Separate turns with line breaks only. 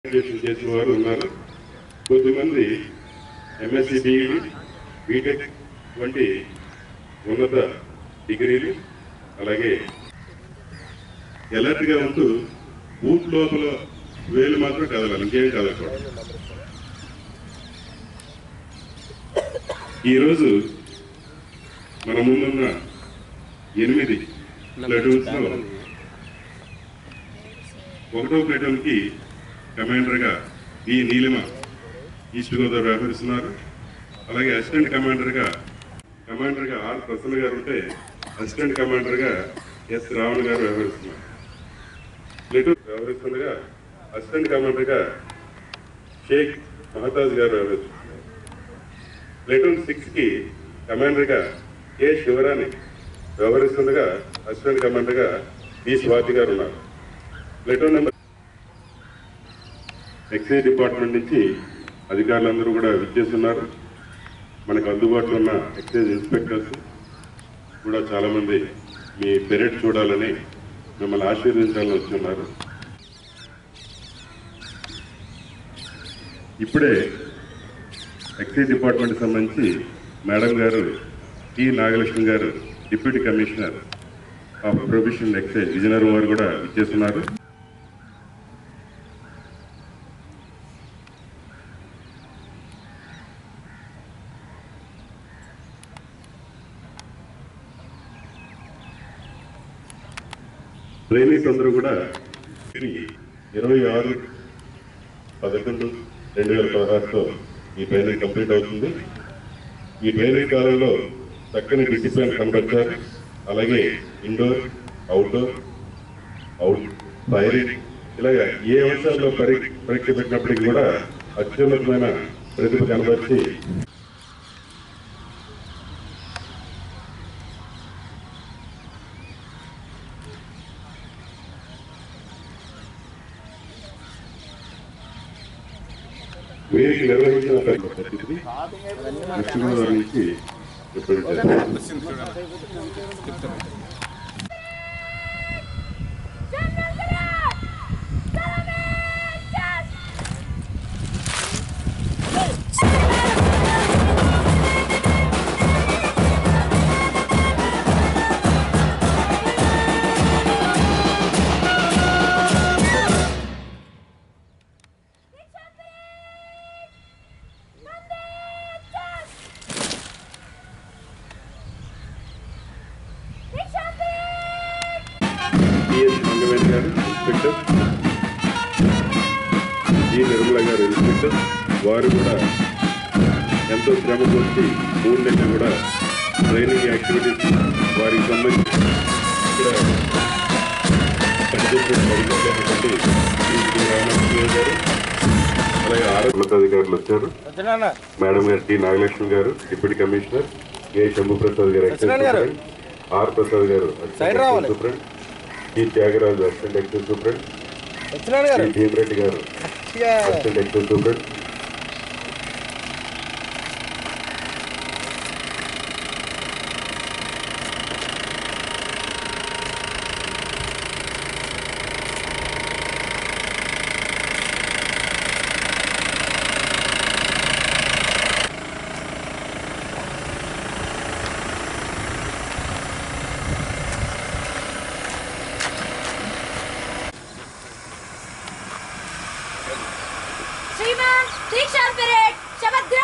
Graduation చేసిన వారు ఉన్నారు కొద్దిమంది ఎంఎస్సి బీఈడి బీటెక్ వంటి ఉన్నత డిగ్రీలు అలాగే ఎలర్ట్గా ఉంటూ బూట్ లోపల వేలు మాత్రం కదలాలి ఇంకేం కదలకూడదు ఈరోజు మన ముందున్న ఎనిమిది ప్లటూన్స్ లో ఒకటో ప్లేటూన్ కి కమాండర్ గా ఈ నీలిమ ఈస్ట్ గోదావరి వ్యవహరిస్తున్నారు అలాగే అసిస్టెంట్ కమాండర్ గా కమాండర్ గా ఆర్ ప్రసన్న గారు ఉంటే అసిస్టెంట్ కమాండర్ గా ఎస్ రావణ్ గారు వ్యవహరిస్తున్నారు ప్లేటూన్ వ్యవహరిస్తుండగా అసిస్టెంట్ కమాండర్ గా షేక్ మహతాజ్ గారు వ్యవహరిస్తున్నారు ప్లేటూన్ సిక్స్ కి కమాండర్ గా కె శివరాణి వ్యవహరిస్తుండగా అసిస్టెంట్ కమాండర్ గా బి స్వాతి గారు ఉన్నారు ప్లేటూన్ నెంబర్ ఎక్సైజ్ డిపార్ట్మెంట్ నుంచి అధికారులందరూ కూడా విచ్చేస్తున్నారు మనకు అందుబాటులో ఉన్న ఎక్సైజ్ ఇన్స్పెక్టర్స్ కూడా చాలా మంది మీ పెరేడ్ చూడాలని మిమ్మల్ని ఆశీర్వదించాలని వచ్చి ఉన్నారు ఇప్పుడే ఎక్సైజ్ డిపార్ట్మెంట్ సంబంధించి మేడం గారు టి నాగలక్ష్మి గారు deputy commissioner of professional excise Vizianagaram వారు కూడా ఇచ్చేస్తున్నారు ట్రైనీస్ అందరూ కూడా ఇరవై ఆరు పదకొండు రెండు వేల పదహారుతో ఈ ట్రైనింగ్ కంప్లీట్ అవుతుంది ఈ ట్రైనింగ్ కాలంలో చక్కని డిసిప్లిన్ కనబరిచారు అలాగే ఇండోర్ అవుట్డోర్ అవుట్ ఫైరింగ్ ఇలాగ ఏ అంశాల్లో పరీ పరీక్ష పెట్టినప్పటికీ కూడా అత్యున్నతమైన ప్రతిభ కనబరిచి వీరికి నిర్వహించిన పరిస్థితి వెస్ట్ గోదావరి నుంచి రిప్రజెంట్ టిఎస్ మంగవేణి గారు ఇన్స్పెక్టర్ ఈ నిర్మల గారు ఇన్స్పెక్టర్ వారు కూడా ఎంతో శ్రమ కొట్టి మూడు నెలలు కూడా ట్రైనింగ్ యాక్టివిటీస్ వారికి సంబంధించి ఇక్కడ పనిచేసిన పరిగణించినటువంటి శ్రీ శ్రీ రామకృష్ణ గారు అలాగే ఆరోగ్య ఉన్నతాధికారులు వచ్చారు మేడం గారు టి నాగలక్ష్మి గారు deputy commissioner A Shambhu Prasad గారు ఎక్సైజ్
సత్యనారాయణ గారు.
సూపరింటెండెంట్, ఆర్ ప్రసాద్ గారు
సైడ్ రావాలి.
Superintendent, T Thyagaraju assistant excise superintendent
Satyanarayana గారు
టి భీమరెడ్డి గారు
ఇక
అసిస్టెంట్ ఎక్సైజ్ సూపరింట్
श्रीमान दीक्षा पीरियड शपथ